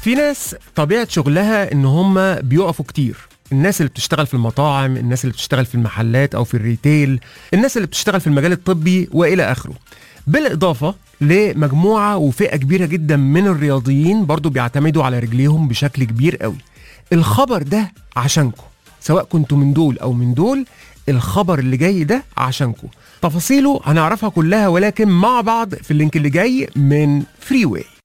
في ناس طبيعه شغلها ان هم بيقفوا كتير الناس اللي بتشتغل في المطاعم الناس اللي بتشتغل في المحلات او في الريتيل الناس اللي بتشتغل في المجال الطبي والى اخره بالاضافه لمجموعه وفئه كبيره جدا من الرياضيين برضو بيعتمدوا على رجليهم بشكل كبير قوي الخبر ده عشانكم سواء كنتوا من دول او من دول الخبر اللي جاي ده عشانكم تفاصيله هنعرفها كلها ولكن مع بعض في اللينك اللي جاي من فري واي